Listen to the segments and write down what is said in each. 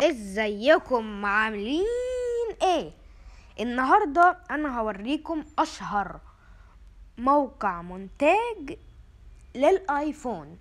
ازيكم عاملين ايه النهارده انا هوريكم اشهر موقع مونتاج للايفون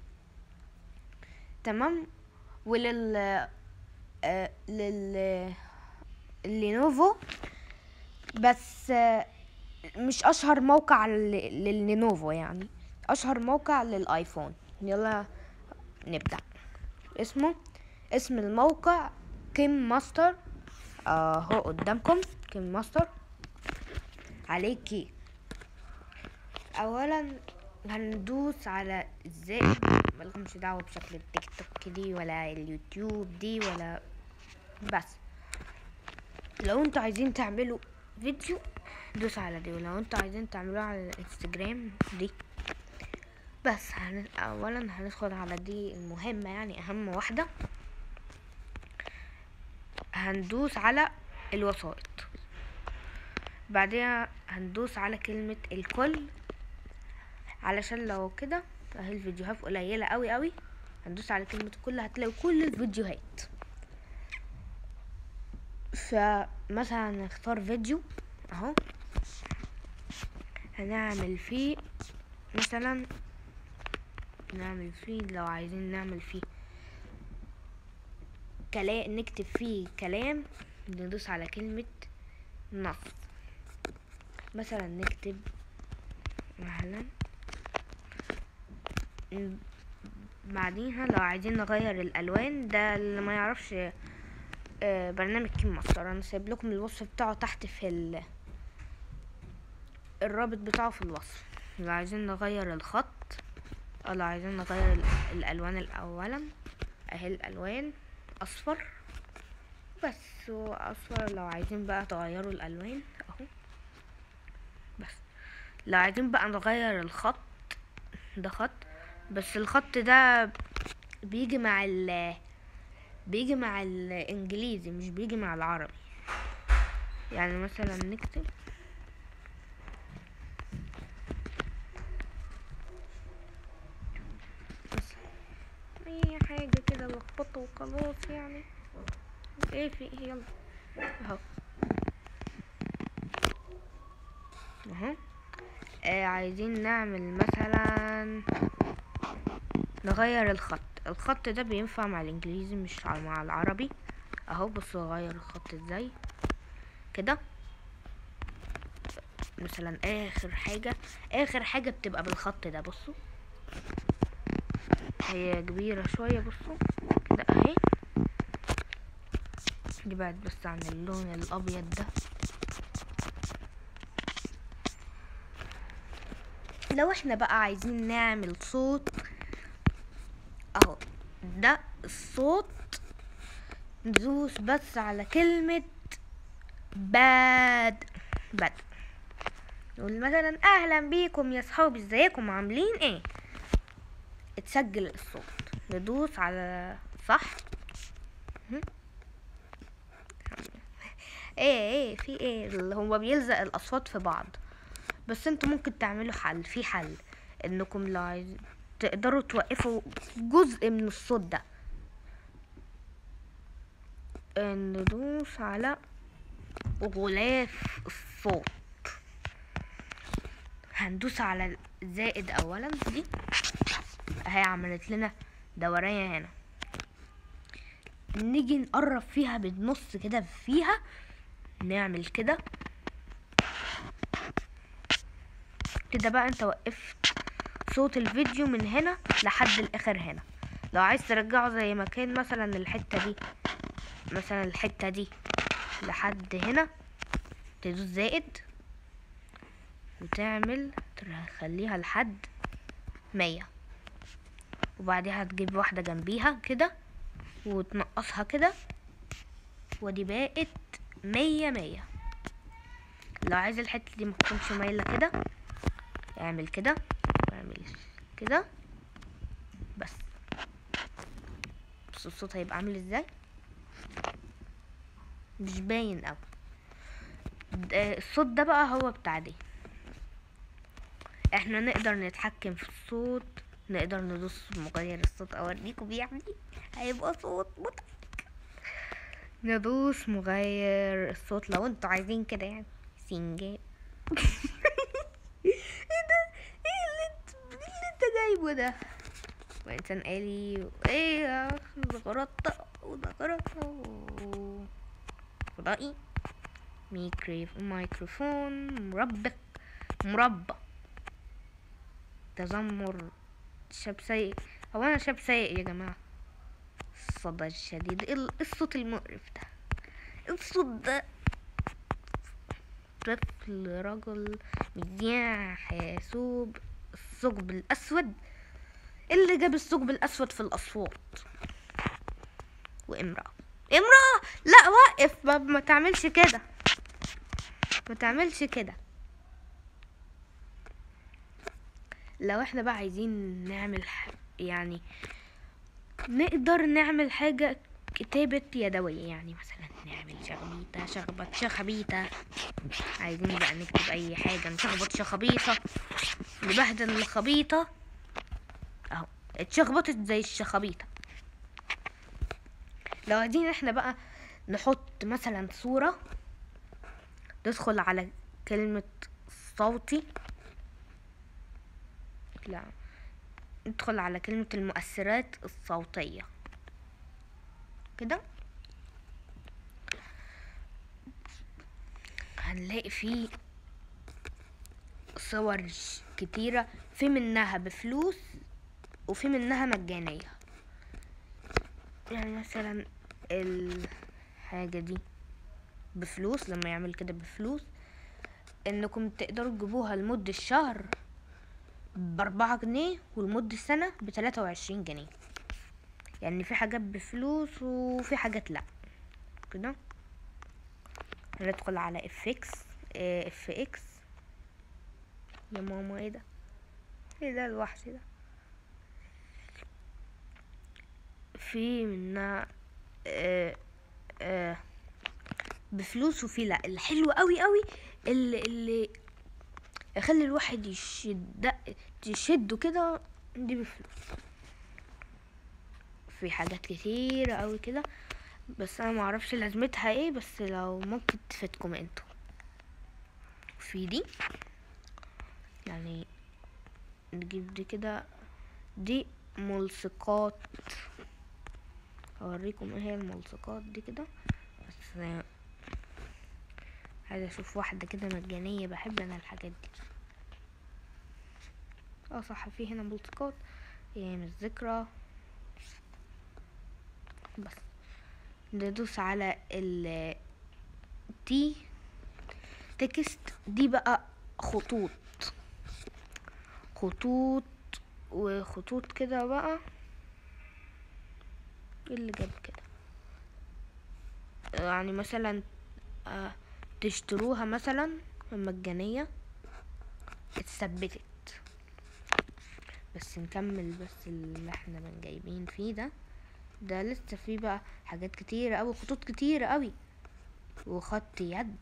تمام ولل آه لل لينوفو بس آه مش اشهر موقع لل- لللينوفو يعني اشهر موقع للايفون يلا نبدأ اسمه اسم الموقع كيم ماستر اهو قدامكم كيم ماستر عليه كي اولا هندوس على ازاي ملهمش دعوة بشكل التيك توك دي ولا اليوتيوب دي ولا بس لو انتوا عايزين تعملوا فيديو دوس على دي ولو انتوا عايزين تعملوه على الانستجرام دي بس هن... اولا هندخل على دي المهمة يعني اهم واحدة هندوس على الوسائط بعدها هندوس على كلمة الكل علشان لو كده اهي الفيديوهات قليلة قوي قوي هندوس على كلمة الكل هتلاقوا كل الفيديوهات فمثلا نختار فيديو اهو هنعمل فيه مثلا نعمل فيه لو عايزين نعمل فيه كلام نكتب فيه كلام ندوس على كلمة نص مثلا نكتب مثلا م- بعديها لو عايزين نغير الالوان ده اللي ما يعرفش آه، برنامج كيم ماستر انا سايب لكم الوصف بتاعه تحت في ال... الرابط بتاعه في الوصف لو عايزين نغير الخط أو لو عايزين نغير ال- الالوان الاولا اهي الالوان اصفر بس واصفر لو عايزين بقى تغيروا الالوان اهو بس لو عايزين بقى نغير الخط ده خط بس الخط ده بيجي مع ال بيجي مع الانجليزي مش بيجي مع العربي يعني مثلا نكتب بس اي حاجة كده لخبطة وخلاص يعني ايه في ايه يلا اهو اهو آه عايزين نعمل مثلا نغير الخط الخط ده بينفع مع الانجليزي مش ع- مع العربي اهو بصوا غير الخط ازاي كده مثلا اخر حاجة اخر حاجة بتبقى بالخط ده بصوا هي كبيرة شوية بصوا كده اهي نبعد بس عن اللون الابيض ده لو احنا بقى عايزين نعمل صوت اهو ده الصوت ندوس بس على كلمة باد باد نقول مثلا اهلا بيكم يا صحابي ازيكم عاملين ايه اتسجل الصوت ندوس على صح هم؟ ايه ايه في ايه اللي هو بيلزق الاصوات في بعض بس انتوا ممكن تعملوا حل في حل انكم لو عايز تقدروا توقفوا جزء من الصوت ده ندوس على غلاف الصوت هندوس على زائد اولا دي اهي عملت لنا دورية هنا نيجي نقرب فيها بالنص كده فيها نعمل كده كده بقى انت وقفت صوت الفيديو من هنا لحد الاخر هنا لو عايز ترجعه زي ما كان مثلا الحتة دي مثلا الحتة دي لحد هنا تدوس زائد وتعمل تخليها لحد مية وبعدها تجيب واحدة جنبيها كده وتنقصها كده ودي بقت مية مية لو عايز الحتة دي متكونش مايلة كده اعمل كده واعمل كده بس بس الصوت هيبقى عامل ازاي مش باين اوي د- الصوت ده بقى هو بتاع دي احنا نقدر نتحكم في الصوت نقدر ندوس مغير الصوت اوريكم بيعمل ايه هيبقى صوت مضحك ندوس مغير الصوت لو انتوا عايزين كده يعني سنجاب ايه ده ايه اللي انت إيه اللي انت جايبه ده وانسان آلي ايه زغرطة وزغرطة فضائي ميكروف ميكروفون مربع مربع تذمر شاب سيء هو انا شاب سيء يا جماعة الصدى الشديد ايه ال- الصوت المقرف ده الصوت ده طفل رجل مذياع حاسوب الثقب الاسود اللي جاب الثقب الاسود في الاصوات وامرأة امرأة لا وقف ما, ما تعملش كده ما تعملش كده لو احنا بقى عايزين نعمل ح- يعني نقدر نعمل حاجة كتابة يدوية يعني مثلا نعمل شخبيطة شخبط شخبيطة عايزين بقى نكتب أي حاجة نشخبط شخبيطة نبهدل الخبيطة أهو اتشخبطت زي الشخبيطة لو عايزين احنا بقى نحط مثلا صورة ندخل على كلمة صوتي لا ندخل على كلمة المؤثرات الصوتية كده هنلاقي فيه صور ش- كتيرة في منها بفلوس وفي منها مجانية يعني مثلا الحاجة دي بفلوس لما يعمل كده بفلوس انكم تقدروا تجيبوها لمدة شهر بأربعة جنيه ولمدة سنة بتلاتة وعشرين جنيه يعني في حاجات بفلوس وفي حاجات لا كده ندخل على اف اكس اف اكس يا ماما ايه ده ايه ده الوحش ده في منها آه آه بفلوس وفي لا الحلو قوي قوي اللي اللي يخلي الواحد يشد يشده كده دي بفلوس في حاجات كتير قوي كده بس انا معرفش لازمتها ايه بس لو ممكن تفيدكم انتوا في دي يعني نجيب دي كده دي ملصقات اوريكم ايه هي الملصقات دي كده بس عايزه اشوف واحده كده مجانيه بحب انا الحاجات دي اه صح في هنا ملصقات ايام الذكرى بس ندوس على ال تي تكست دي بقى خطوط خطوط وخطوط كده بقى ايه اللي جاب كده يعني مثلا آه تشتروها مثلا مجانية اتثبتت بس نكمل بس اللي احنا من جايبين فيه ده ده لسه فيه بقى حاجات كتيرة اوي خطوط كتيرة اوي وخط يد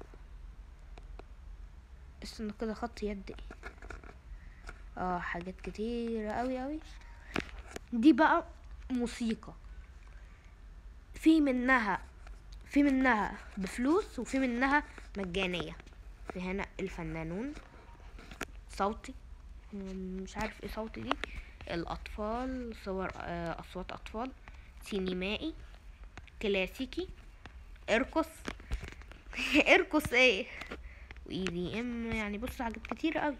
استنى كده خط يد ايه اه حاجات كتيرة اوي اوي دي بقى موسيقى في منها في منها بفلوس وفي منها مجانية في هنا الفنانون صوتي مم، مش عارف ايه صوتي دي الأطفال صور آه، أصوات أطفال سينمائي كلاسيكي ارقص ارقص ايه واي دي ام يعني بص حاجات كتير قوي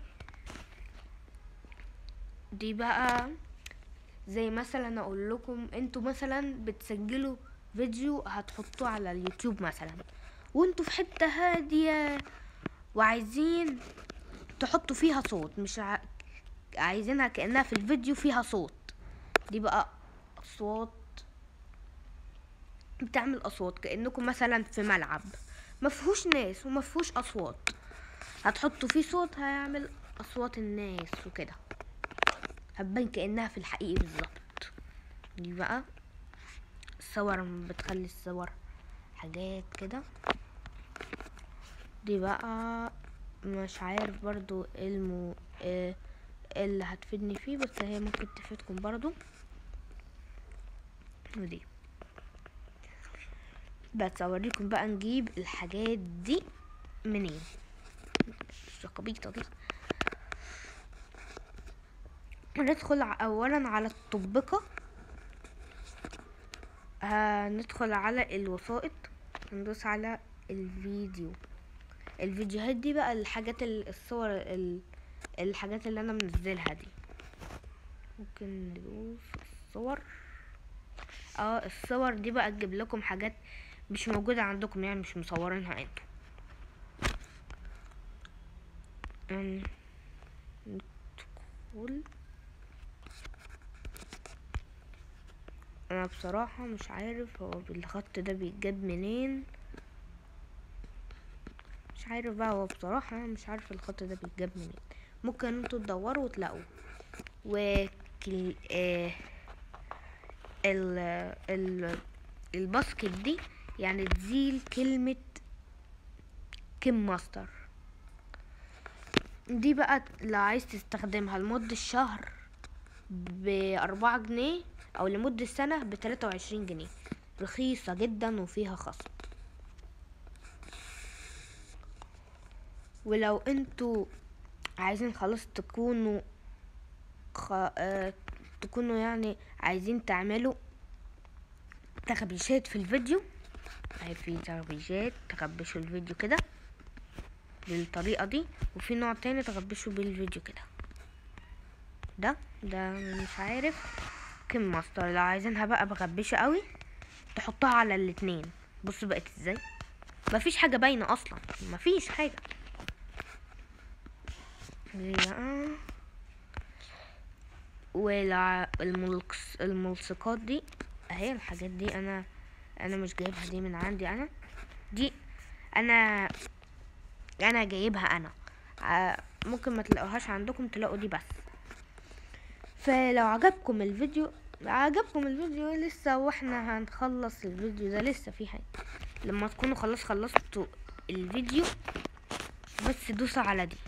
دي بقى زي مثلا اقول لكم انتوا مثلا بتسجلوا فيديو هتحطوه على اليوتيوب مثلا وانتوا في حتة هادية وعايزين تحطوا فيها صوت مش ع... عايزينها كأنها في الفيديو فيها صوت دي بقى اصوات بتعمل اصوات كأنكم مثلا في ملعب ما فيهوش ناس وما فيهوش اصوات هتحطوا فيه صوت هيعمل اصوات الناس وكده هتبان كأنها في الحقيقي بالظبط دي بقى الصور بتخلي الصور حاجات كده دي بقى مش عارف برضو المو إيه اللي هتفيدني فيه بس هي ممكن تفيدكم برضو ودي بس اوريكم بقى نجيب الحاجات دي منين الشقبيطة دي ندخل ع- اولا على التطبيقة هندخل على الوسائط ندوس على الفيديو الفيديوهات دي بقى الحاجات ال- الصور ال- الحاجات اللي انا منزلها دي ممكن ندوس الصور اه الصور دي بقى تجيب لكم حاجات مش موجودة عندكم يعني مش مصورينها انتوا أم، ندخل انا بصراحة مش عارف هو بالخط ده بيتجاب منين مش عارف بقى هو بصراحة أنا مش عارف الخط ده بيتجاب منين ممكن انتوا تدوروا وتلاقوه وكل آه ال ال الباسكت دي يعني تزيل كلمة كيم ماستر دي بقى لو عايز تستخدمها لمدة شهر بأربعة جنيه أو لمدة سنة بتلاتة وعشرين جنيه رخيصة جدا وفيها خصم ولو انتوا عايزين خلاص تكونوا خ... آه... تكونوا يعني عايزين تعملوا تخبيشات في الفيديو اهي في تخبيشات تخبشوا الفيديو كده بالطريقة دي وفي نوع تاني تخبشوا بالفيديو كده ده ده مش عارف كم ماستر لو عايزينها بقى بغبشة قوي تحطها على الاتنين بصوا بقت ازاي مفيش حاجة باينة اصلا مفيش حاجة دي بقى والملص الملصقات دي اهي الحاجات دي انا انا مش جايبها دي من عندي انا دي انا انا جايبها انا ع- ممكن ما تلاقوهاش عندكم تلاقوا دي بس فلو عجبكم الفيديو عجبكم الفيديو لسه واحنا هنخلص الفيديو ده لسه في حاجة لما تكونوا خلاص خلصتوا الفيديو بس دوسوا على دي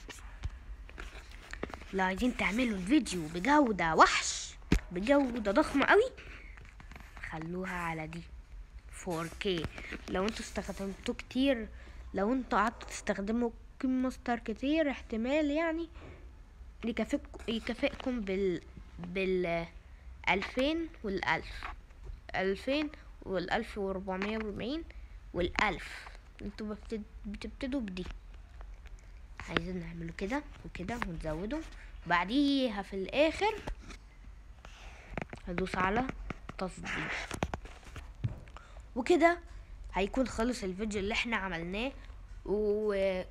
لو عايزين تعملوا الفيديو بجودة وحش بجودة ضخمة قوي خلوها على دي 4K لو انتوا استخدمتوه كتير لو انتوا قعدتوا تستخدموا كيم ماستر كتير احتمال يعني يكافئكم يكافئكم بال بال ألفين والألف ألفين والألف وربعمية وأربعين والألف انتوا بتبت- بتبتدوا بدي عايزين نعمله كده وكده ونزوده بعديها في الآخر هدوس على تصدير وكده هيكون خلص الفيديو اللي احنا عملناه وكل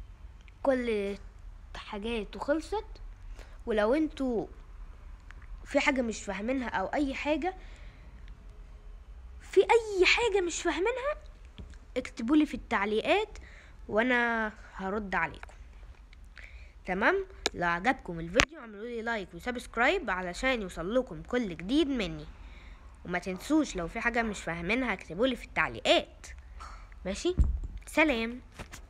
حاجاته خلصت ولو انتوا في حاجة مش فاهمينها او اي حاجة في اي حاجة مش فاهمينها اكتبولي في التعليقات وانا هرد عليكم تمام لو عجبكم الفيديو اعملوا لي لايك وسبسكرايب علشان يوصل لكم كل جديد مني وما تنسوش لو في حاجة مش فاهمينها اكتبولي في التعليقات ماشي سلام